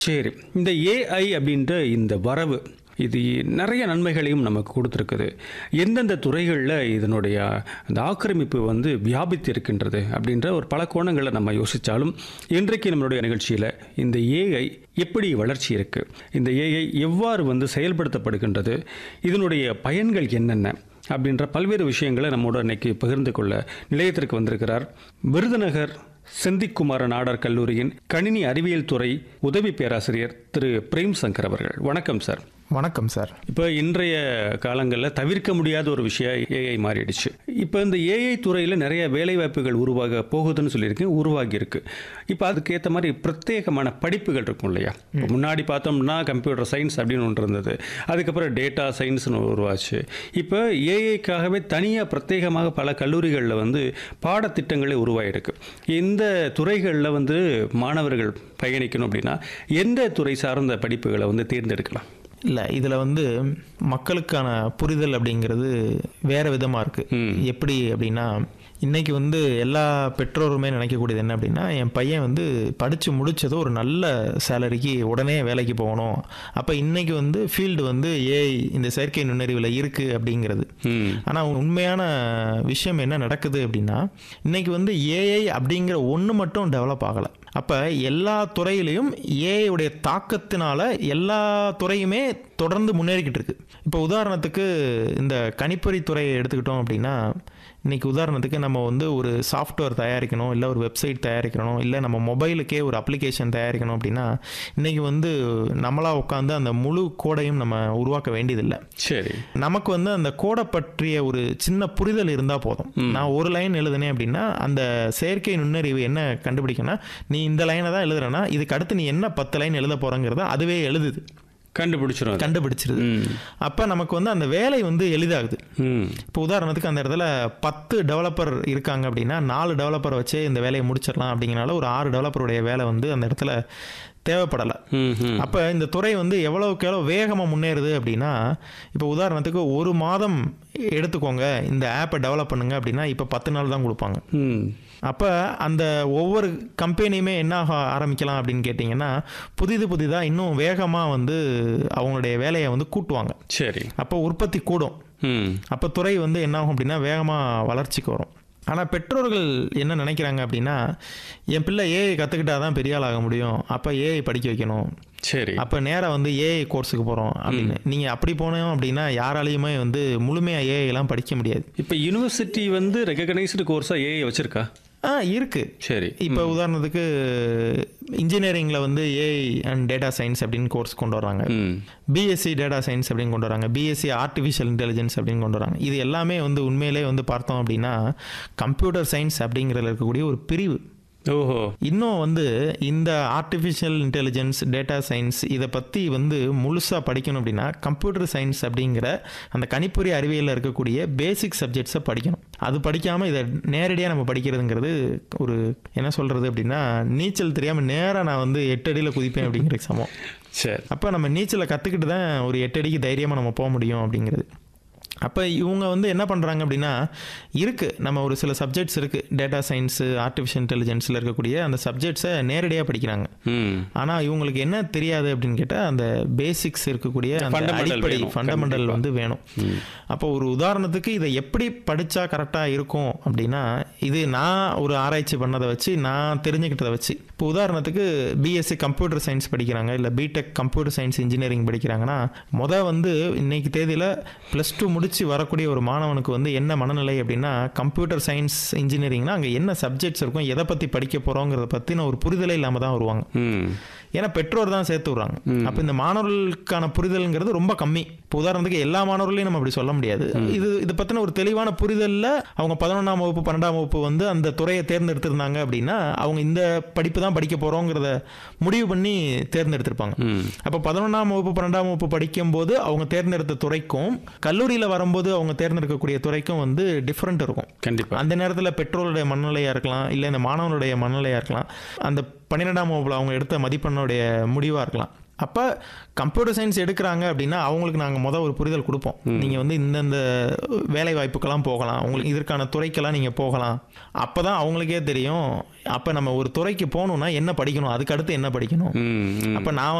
சரி இந்த ஏஐ அப்படின்ற இந்த வரவு இது நிறைய நன்மைகளையும் நமக்கு கொடுத்துருக்குது எந்தெந்த துறைகளில் இதனுடைய அந்த ஆக்கிரமிப்பு வந்து வியாபித்து இருக்கின்றது அப்படின்ற ஒரு பல கோணங்களை நம்ம யோசித்தாலும் இன்றைக்கு நம்மளுடைய நிகழ்ச்சியில் இந்த ஏஐ எப்படி வளர்ச்சி இருக்குது இந்த ஏஐ எவ்வாறு வந்து செயல்படுத்தப்படுகின்றது இதனுடைய பயன்கள் என்னென்ன அப்படின்ற பல்வேறு விஷயங்களை நம்மோட இன்னைக்கு பகிர்ந்து கொள்ள நிலையத்திற்கு வந்திருக்கிறார் விருதுநகர் செந்திக்குமார நாடார் கல்லூரியின் கணினி அறிவியல் துறை உதவி பேராசிரியர் திரு பிரேம் சங்கர் அவர்கள் வணக்கம் சார் வணக்கம் சார் இப்போ இன்றைய காலங்களில் தவிர்க்க முடியாத ஒரு விஷயம் ஏஐ மாறிடுச்சு இப்போ இந்த ஏஐ துறையில் நிறைய வேலைவாய்ப்புகள் உருவாக போகுதுன்னு சொல்லியிருக்கேன் உருவாகி இருக்கு இப்போ அதுக்கேற்ற மாதிரி பிரத்யேகமான படிப்புகள் இருக்கும் இல்லையா இப்போ முன்னாடி பார்த்தோம்னா கம்ப்யூட்டர் சயின்ஸ் அப்படின்னு ஒன்று இருந்தது அதுக்கப்புறம் டேட்டா சயின்ஸ்னு உருவாச்சு இப்போ ஏஐக்காகவே தனியாக பிரத்யேகமாக பல கல்லூரிகளில் வந்து பாடத்திட்டங்களே உருவாயிருக்கு இந்த துறைகளில் வந்து மாணவர்கள் பயணிக்கணும் அப்படின்னா எந்த துறை சார்ந்த படிப்புகளை வந்து தேர்ந்தெடுக்கலாம் இல்லை இதில் வந்து மக்களுக்கான புரிதல் அப்படிங்கிறது வேற விதமாக இருக்குது எப்படி அப்படின்னா இன்னைக்கு வந்து எல்லா பெற்றோருமே நினைக்கக்கூடியது என்ன அப்படின்னா என் பையன் வந்து படித்து முடிச்சதும் ஒரு நல்ல சேலரிக்கு உடனே வேலைக்கு போகணும் அப்போ இன்னைக்கு வந்து ஃபீல்டு வந்து ஏஐ இந்த செயற்கை நுண்ணறிவில் இருக்குது அப்படிங்கிறது ம் ஆனால் உண்மையான விஷயம் என்ன நடக்குது அப்படின்னா இன்னைக்கு வந்து ஏஐ அப்படிங்கிற ஒன்று மட்டும் டெவலப் ஆகலை அப்போ எல்லா துறையிலையும் ஏஐ உடைய தாக்கத்தினால எல்லா துறையுமே தொடர்ந்து முன்னேறிக்கிட்டு இருக்கு இப்போ உதாரணத்துக்கு இந்த கணிப்பொறி துறையை எடுத்துக்கிட்டோம் அப்படின்னா இன்னைக்கு உதாரணத்துக்கு நம்ம வந்து ஒரு சாஃப்ட்வேர் தயாரிக்கணும் இல்லை ஒரு வெப்சைட் தயாரிக்கணும் இல்லை நம்ம மொபைலுக்கே ஒரு அப்ளிகேஷன் தயாரிக்கணும் அப்படின்னா இன்னைக்கு வந்து நம்மளா உட்காந்து அந்த முழு கோடையும் நம்ம உருவாக்க வேண்டியதில்லை சரி நமக்கு வந்து அந்த கோடை பற்றிய ஒரு சின்ன புரிதல் இருந்தால் போதும் நான் ஒரு லைன் எழுதுனேன் அப்படின்னா அந்த செயற்கை நுண்ணறிவு என்ன கண்டுபிடிக்கும்னா நீ இந்த லைனை தான் எழுதுறேன்னா இதுக்கு அடுத்து நீ என்ன பத்து லைன் எழுத போறங்கிறத அதுவே எழுதுது கண்டுபிடிச்சிரும் அது. கண்டுபிடிச்சிருது ம் அப்போ நமக்கு வந்து அந்த வேலை வந்து எளிதாகுது ம் இப்போ உதாரணத்துக்கு அந்த இடத்துல பத்து டெவலப்பர் இருக்காங்க அப்படின்னா நாலு டெவலப்பரை வச்சு இந்த வேலையை முடிச்சிடலாம் அப்படிங்கிறனால ஒரு ஆறு டெவலப்பருடைய வேலை வந்து அந்த இடத்துல தேவைப்படலை ம் ம் அப்போ இந்த துறை வந்து எவ்வளவுக்கு எவ்வளோ வேகமாக முன்னேறுது அப்படின்னா இப்போ உதாரணத்துக்கு ஒரு மாதம் எடுத்துக்கோங்க இந்த ஆப்பை டெவலப் பண்ணுங்க அப்படின்னா இப்போ பத்து நாள் தான் கொடுப்பாங்க ம் அப்போ அந்த ஒவ்வொரு கம்பெனியுமே என்ன ஆக ஆரம்பிக்கலாம் அப்படின்னு கேட்டிங்கன்னா புதிது புதிதாக இன்னும் வேகமாக வந்து அவங்களுடைய வேலையை வந்து கூட்டுவாங்க சரி அப்போ உற்பத்தி கூடும் ம் அப்போ துறை வந்து என்ன ஆகும் அப்படின்னா வேகமாக வளர்ச்சிக்கு வரும் ஆனால் பெற்றோர்கள் என்ன நினைக்கிறாங்க அப்படின்னா என் பிள்ளை ஏஐ கற்றுக்கிட்டா தான் பெரிய ஆள் ஆக முடியும் அப்போ ஏஐ படிக்க வைக்கணும் சரி அப்போ நேராக வந்து ஏஐ கோர்ஸுக்கு போகிறோம் அப்படின்னு நீங்கள் அப்படி போனோம் அப்படின்னா யாராலையுமே வந்து முழுமையாக ஏஐலாம் படிக்க முடியாது இப்போ யூனிவர்சிட்டி வந்து ரெகக்னைஸ்டு கோர்ஸாக ஏஐ வச்சிருக்கா ஆ இருக்குது சரி இப்போ உதாரணத்துக்கு இன்ஜினியரிங்கில் வந்து ஏஐ அண்ட் டேட்டா சயின்ஸ் அப்படின்னு கோர்ஸ் கொண்டு வராங்க ம் பிஎஸ்சி டேட்டா சயின்ஸ் அப்படின்னு கொண்டு வராங்க பிஎஸ்சி ஆர்டிஃபிஷியல் இன்டெலிஜென்ஸ் அப்படின்னு கொண்டு வராங்க இது எல்லாமே வந்து உண்மையிலே வந்து பார்த்தோம் அப்படின்னா கம்ப்யூட்டர் சயின்ஸ் அப்படிங்கிறதுல இருக்கக்கூடிய ஒரு பிரிவு ஓஹோ இன்னும் வந்து இந்த ஆர்டிஃபிஷியல் இன்டெலிஜென்ஸ் டேட்டா சயின்ஸ் இதை பற்றி வந்து முழுசாக படிக்கணும் அப்படின்னா கம்ப்யூட்டர் சயின்ஸ் அப்படிங்கிற அந்த கணிப்பொறி அறிவியலில் இருக்கக்கூடிய பேசிக் சப்ஜெக்ட்ஸை படிக்கணும் அது படிக்காமல் இதை நேரடியாக நம்ம படிக்கிறதுங்கிறது ஒரு என்ன சொல்கிறது அப்படின்னா நீச்சல் தெரியாமல் நேராக நான் வந்து எட்டு அடியில் குதிப்பேன் அப்படிங்கிற சமம் சரி அப்போ நம்ம நீச்சலை கற்றுக்கிட்டு தான் ஒரு எட்டு அடிக்கு தைரியமாக நம்ம போக முடியும் அப்படிங்கிறது அப்போ இவங்க வந்து என்ன பண்ணுறாங்க அப்படின்னா இருக்குது நம்ம ஒரு சில சப்ஜெக்ட்ஸ் இருக்குது டேட்டா சயின்ஸு ஆர்டிஃபிஷியல் இன்டெலிஜென்ஸில் இருக்கக்கூடிய அந்த சப்ஜெக்ட்ஸை நேரடியாக படிக்கிறாங்க ம் ஆனால் இவங்களுக்கு என்ன தெரியாது அப்படின்னு கேட்டால் அந்த பேசிக்ஸ் இருக்கக்கூடிய அந்த Fundamental அடிப்படை வேணும், ஃபண்டமெண்டல் கண்டிப்பா. வந்து வேணும் அப்போ ஒரு உதாரணத்துக்கு இதை எப்படி படித்தா கரெக்டாக இருக்கும் அப்படின்னா இது நான் ஒரு ஆராய்ச்சி பண்ணதை வச்சு நான் தெரிஞ்சுக்கிட்டதை வச்சு இப்போ உதாரணத்துக்கு பிஎஸ்சி கம்ப்யூட்டர் சயின்ஸ் படிக்கிறாங்க இல்லை பிடெக் கம்ப்யூட்டர் சயின்ஸ் இன்ஜினியரிங் படிக்கிறாங்கன்னா முத வந்து இன்னைக்கு தேதியில் ப்ளஸ் டூ முடிச்சு வரக்கூடிய ஒரு மாணவனுக்கு வந்து என்ன மனநிலை அப்படின்னா கம்ப்யூட்டர் சயின்ஸ் இன்ஜினியரிங்னா அங்கே என்ன சப்ஜெக்ட்ஸ் இருக்கும் எதை பற்றி படிக்க போகிறோங்கிறத பற்றின ஒரு புரிதலே இல்லாமல் தான் வருவாங்க ம் ஏன்னா பெற்றோர் தான் சேர்த்து விட்றாங்க அப்போ இந்த மாணவர்களுக்கான புரிதல்ங்கிறது ரொம்ப கம்மி இப்போ உதாரணத்துக்கு எல்லா மாணவர்களையும் நம்ம அப்படி சொல்ல முடியாது இது இது பற்றின ஒரு தெளிவான புரிதலில் அவங்க பதினொன்றாம் வகுப்பு பன்னெண்டாம் வகுப்பு வந்து அந்த துறையை தேர்ந்தெடுத்திருந்தாங்க அப்படின்னா அவங்க இந்த படிப்பு தான் படிக்க போகிறோங்கிறத முடிவு பண்ணி தேர்ந்தெடுத்திருப்பாங்க ம் அப்போ பதினொன்றாம் வகுப்பு பன்னெண்டாம் வகுப்பு படிக்கும்போது அவங்க தேர்ந்தெடுத்த துறைக்கும் கல்லூரியில் வரும்போது அவங்க தேர்ந்தெடுக்கக்கூடிய துறைக்கும் வந்து டிஃப்ரெண்ட் இருக்கும் கண்டிப்பா அந்த நேரத்தில் பெற்றோருடைய மனநிலையாக இருக்கலாம் இல்லை இந்த மாணவனுடைய மனநிலையாக இருக்கலாம் அந்த பன்னிரெண்டாம் வகுப்பில் அவங்க எடுத்த மதிப்பெண்ணோட தன்னுடைய முடிவாக இருக்கலாம் அப்போ கம்ப்யூட்டர் சயின்ஸ் எடுக்கிறாங்க அப்படின்னா அவங்களுக்கு நாங்கள் மொதல் ஒரு புரிதல் கொடுப்போம் நீங்கள் வந்து இந்தந்த வேலை வாய்ப்புக்கெல்லாம் போகலாம் உங்களுக்கு இதற்கான துறைக்கெல்லாம் நீங்கள் போகலாம் அப்போ தான் அவங்களுக்கே தெரியும் அப்போ நம்ம ஒரு துறைக்கு போகணுன்னா என்ன படிக்கணும் அதுக்கு அடுத்து என்ன படிக்கணும் ம், ம். அப்போ நான்